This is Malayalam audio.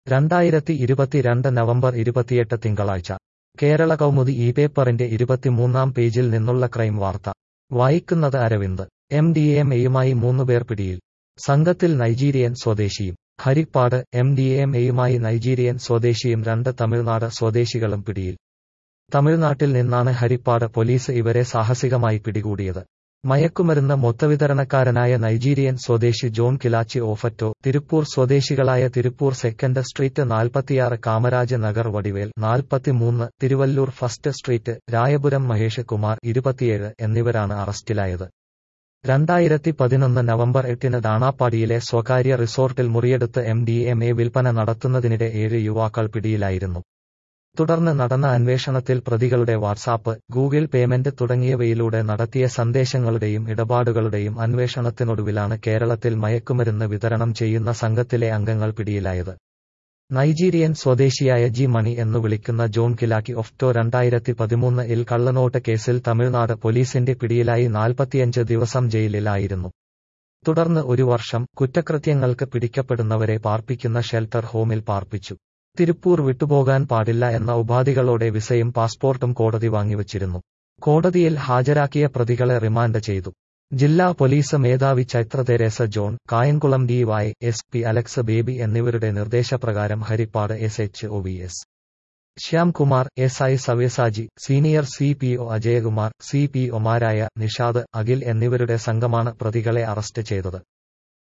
രണ്ടായിരത്തി ഇരുപത്തിരണ്ട് നവംബർ ഇരുപത്തിയെട്ട് തിങ്കളാഴ്ച കേരള കൗമുദി ഈ പേപ്പറിന്റെ ഇരുപത്തിമൂന്നാം പേജിൽ നിന്നുള്ള ക്രൈം വാർത്ത വായിക്കുന്നത് അരവിന്ദ് എം ഡി എം എയുമായി മൂന്നുപേർ പിടിയിൽ സംഘത്തിൽ നൈജീരിയൻ സ്വദേശിയും ഹരിപ്പാട് എം ഡി എം എയുമായി നൈജീരിയൻ സ്വദേശിയും രണ്ട് തമിഴ്നാട് സ്വദേശികളും പിടിയിൽ തമിഴ്നാട്ടിൽ നിന്നാണ് ഹരിപ്പാട് പോലീസ് ഇവരെ സാഹസികമായി പിടികൂടിയത് മയക്കുമരുന്ന് മൊത്തവിതരണക്കാരനായ നൈജീരിയൻ സ്വദേശി ജോൺ കിലാച്ചി ഓഫറ്റോ തിരുപ്പൂർ സ്വദേശികളായ തിരുപ്പൂർ സെക്കൻഡ് സ്ട്രീറ്റ് നാൽപ്പത്തിയാറ് കാമരാജ് നഗർ വടിവേൽ നാൽപ്പത്തിമൂന്ന് തിരുവല്ലൂർ ഫസ്റ്റ് സ്ട്രീറ്റ് രായപുരം മഹേഷ് കുമാർ ഇരുപത്തിയേഴ് എന്നിവരാണ് അറസ്റ്റിലായത് രണ്ടായിരത്തി പതിനൊന്ന് നവംബർ എട്ടിന് ദാണാപ്പാടിയിലെ സ്വകാര്യ റിസോർട്ടിൽ മുറിയെടുത്ത് എം ഡി എം എ വിൽപ്പന നടത്തുന്നതിനിടെ ഏഴ് യുവാക്കൾ പിടിയിലായിരുന്നു തുടർന്ന് നടന്ന അന്വേഷണത്തിൽ പ്രതികളുടെ വാട്സാപ്പ് ഗൂഗിൾ പേയ്മെന്റ് തുടങ്ങിയവയിലൂടെ നടത്തിയ സന്ദേശങ്ങളുടെയും ഇടപാടുകളുടെയും അന്വേഷണത്തിനൊടുവിലാണ് കേരളത്തിൽ മയക്കുമരുന്ന് വിതരണം ചെയ്യുന്ന സംഘത്തിലെ അംഗങ്ങൾ പിടിയിലായത് നൈജീരിയൻ സ്വദേശിയായ ജി മണി എന്നു വിളിക്കുന്ന ജോൺ കിലാക്കി ഒഫ്റ്റോ രണ്ടായിരത്തി പതിമൂന്ന് ഇൽ കള്ളനോട്ട് കേസിൽ തമിഴ്നാട് പോലീസിന്റെ പിടിയിലായി നാൽപ്പത്തിയഞ്ച് ദിവസം ജയിലിലായിരുന്നു തുടർന്ന് ഒരു വർഷം കുറ്റകൃത്യങ്ങൾക്ക് പിടിക്കപ്പെടുന്നവരെ പാർപ്പിക്കുന്ന ഷെൽട്ടർ ഹോമിൽ പാർപ്പിച്ചു തിരുപ്പൂർ വിട്ടുപോകാൻ പാടില്ല എന്ന ഉപാധികളോടെ വിസയും പാസ്പോർട്ടും കോടതി വാങ്ങിവച്ചിരുന്നു കോടതിയിൽ ഹാജരാക്കിയ പ്രതികളെ റിമാൻഡ് ചെയ്തു ജില്ലാ പോലീസ് മേധാവി Chaitra Teresa John Kayamkulam D Y S P Alex Baby എന്നിവരുടെ നിർദ്ദേശപ്രകാരം Haripad S H O V S Shyamkumar S I Savyasachi senior C P O Ajayakumar C P ഒമാരായ നിഷാദ് അഖിൽ എന്നിവരുടെ സംഘമാണ് പ്രതികളെ അറസ്റ്റ് ചെയ്തത്